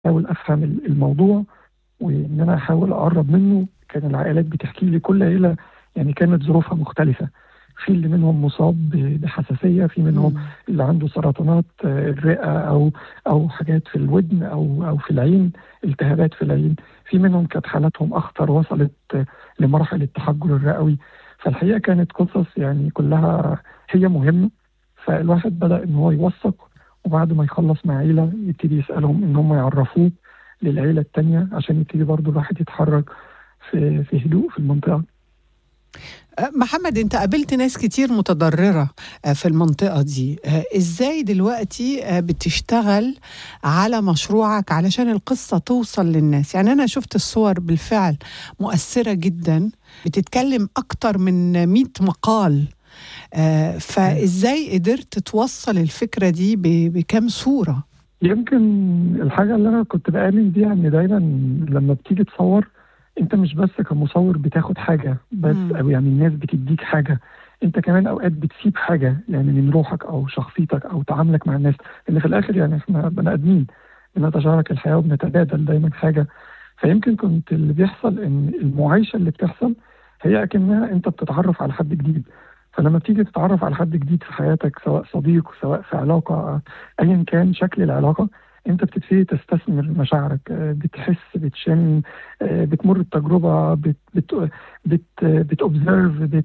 احاول افهم الموضوع وان انا احاول اقرب منه كان العائلات بتحكي لي كل عيله يعني كانت ظروفها مختلفه في اللي منهم مصاب بحساسيه في منهم مم. اللي عنده سرطانات آه، الرئه او او حاجات في الودن او او في العين التهابات في العين في منهم كانت حالاتهم اخطر وصلت آه، لمراحل التحجر الرئوي فالحقيقه كانت قصص يعني كلها هي مهمه فالواحد بدا ان هو يوثق وبعد ما يخلص مع عيله يبتدي يسالهم ان هم يعرفوه للعيله التانيه عشان يبتدي برضه الواحد يتحرك في في هدوء في المنطقه أه، محمد انت قابلت ناس كتير متضررة أه، في المنطقة دي أه، ازاي دلوقتي أه، بتشتغل على مشروعك علشان القصة توصل للناس يعني انا شفت الصور بالفعل مؤثرة جدا بتتكلم اكتر من 100 مقال أه، فازاي قدرت توصل الفكرة دي ب- بكم صورة يمكن الحاجة اللي أنا كنت بآمن بيها إن دايما لما بتيجي تصور أنت مش بس كمصور بتاخد حاجة بس مم. أو يعني الناس بتديك حاجة أنت كمان أوقات بتسيب حاجة يعني من روحك أو شخصيتك أو تعاملك مع الناس لأن في الآخر يعني إحنا بني آدمين بنتشارك الحياة وبنتبادل دايما حاجة فيمكن كنت اللي بيحصل إن المعايشة اللي بتحصل هي أكنها أنت بتتعرف على حد جديد فلما بتيجي تتعرف على حد جديد في حياتك سواء صديق سواء في علاقة ايا كان شكل العلاقه انت بتبتدي تستثمر مشاعرك آه، بتحس بتشم آه، بتمر بتجربه بت بت بت بتوبزرف بت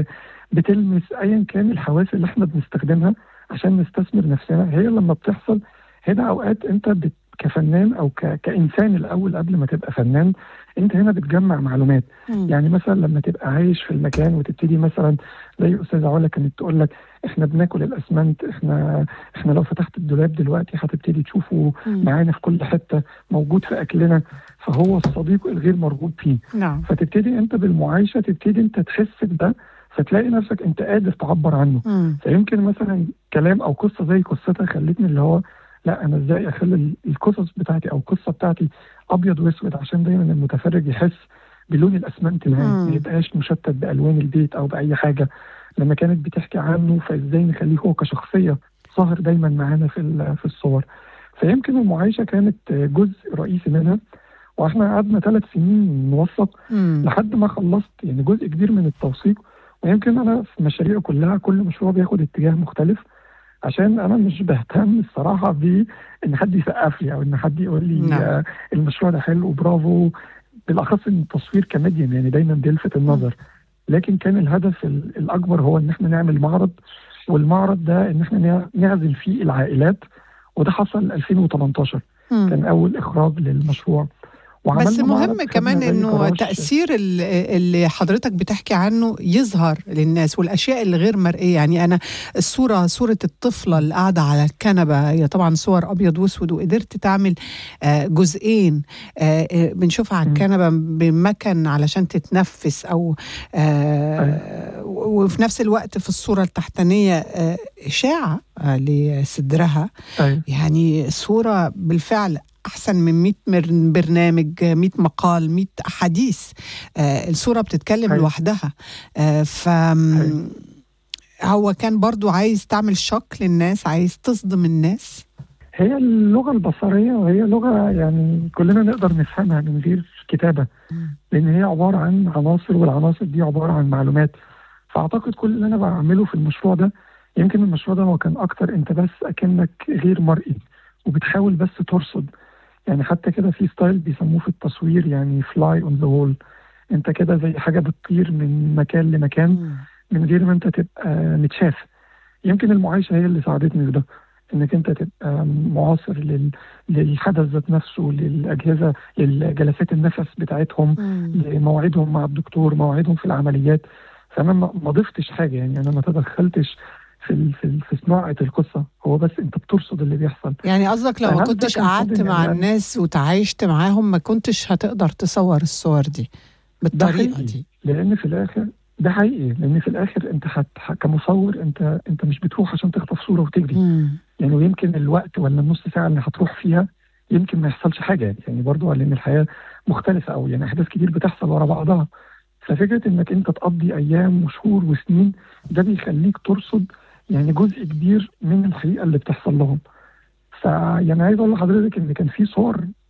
بتلمس ايا كان الحواس اللي احنا بنستخدمها عشان نستثمر نفسنا هي لما بتحصل هنا اوقات انت بت كفنان او ك... كانسان الاول قبل ما تبقى فنان انت هنا بتجمع معلومات يعني مثلا لما تبقى عايش في المكان وتبتدي مثلا زي استاذه علا كانت تقول لك احنا بناكل الاسمنت احنا احنا لو فتحت الدولاب دلوقتي هتبتدي تشوفه مم. معانا في كل حته موجود في اكلنا فهو الصديق الغير مرغوب فيه نعم فتبتدي انت بالمعايشه تبتدي انت تحس بده فتلاقي نفسك انت قادر تعبر عنه مم. فيمكن مثلا كلام او قصه زي قصتها خلتني اللي هو لا انا ازاي اخلي ال- القصص بتاعتي او القصه بتاعتي ابيض واسود عشان دايما المتفرج يحس بلون الاسمنت مم. معاه ما يبقاش مشتت بالوان البيت او باي حاجه لما كانت بتحكي عنه فازاي نخليه هو كشخصيه ظاهر دايما معانا في ال- في الصور فيمكن المعايشه كانت جزء رئيسي منها واحنا قعدنا ثلاث سنين نوثق مم. لحد ما خلصت يعني جزء كبير من التوثيق ويمكن انا في مشاريعي كلها كل مشروع بياخد اتجاه مختلف عشان انا مش بهتم الصراحه بان حد يسقف لي او ان حد يقول لي نعم. آه المشروع ده حلو برافو بالاخص ان التصوير كميديم يعني دايما بيلفت النظر لكن كان الهدف ال- الاكبر هو ان احنا نعمل معرض والمعرض ده ان احنا نع- نعزل فيه العائلات وده حصل 2018 مم. كان اول اخراج للمشروع وعملنا بس مهم معرض كمان خدنا زي انه جراج- تاثير ال- اللي حضرتك بتحكي عنه يظهر للناس والاشياء اللي غير مرئيه يعني انا الصوره صوره الطفله اللي قاعده على الكنبه هي طبعا صور ابيض واسود وقدرت تعمل آه، جزئين آه، آه، بنشوفها على مم. الكنبه بمكن علشان تتنفس او آه، و- وفي نفس الوقت في الصوره التحتانيه آه، اشاعه آه، لصدرها أيوة. يعني صورة بالفعل أحسن من 100 مر- برنامج 100 مقال 100 أحاديث آه الصورة بتتكلم أيوة. لوحدها آه ف أيوة. هو كان برضو عايز تعمل شوك للناس عايز تصدم الناس هي اللغة البصرية وهي لغة يعني كلنا نقدر نفهمها من غير كتابة لأن هي عبارة عن عناصر والعناصر دي عبارة عن معلومات فأعتقد كل اللي أنا بعمله في المشروع ده يمكن المشروع ده هو كان أكتر أنت بس أكنك غير مرئي وبتحاول بس ترصد يعني حتى كده في ستايل بيسموه في التصوير يعني فلاي اون ذا وول انت كده زي حاجه بتطير من مكان لمكان من غير ما انت تبقى متشاف يمكن المعايشه هي اللي ساعدتني في ده انك انت تبقى معاصر لل... للحدث ذات نفسه للاجهزه للجلسات النفس بتاعتهم لمواعيدهم مع الدكتور مواعيدهم في العمليات فانا ما ما ضفتش حاجه يعني انا ما تدخلتش في ال... في, ال... في صناعه القصه هو بس انت بترصد اللي بيحصل يعني قصدك لو ما فهل ده كنتش كان قعدت صادم مع يعني؟ الناس وتعايشت معاهم ما كنتش هتقدر تصور الصور دي ده بالطريقة حقيقي دي لان في الاخر ده حقيقي لان في الاخر انت حت... ح- كمصور انت انت مش بتروح عشان تخطف صوره وتجري مم. يعني ويمكن الوقت ولا النص ساعه اللي هتروح فيها يمكن ما يحصلش حاجه يعني برضو لان الحياه مختلفه او يعني احداث كتير بتحصل ورا بعضها ففكره انك انت تقضي ايام وشهور وسنين ده بيخليك ترصد يعني جزء كبير من الحقيقه اللي بتحصل لهم فيعني عايز اقول لحضرتك ان كان في صور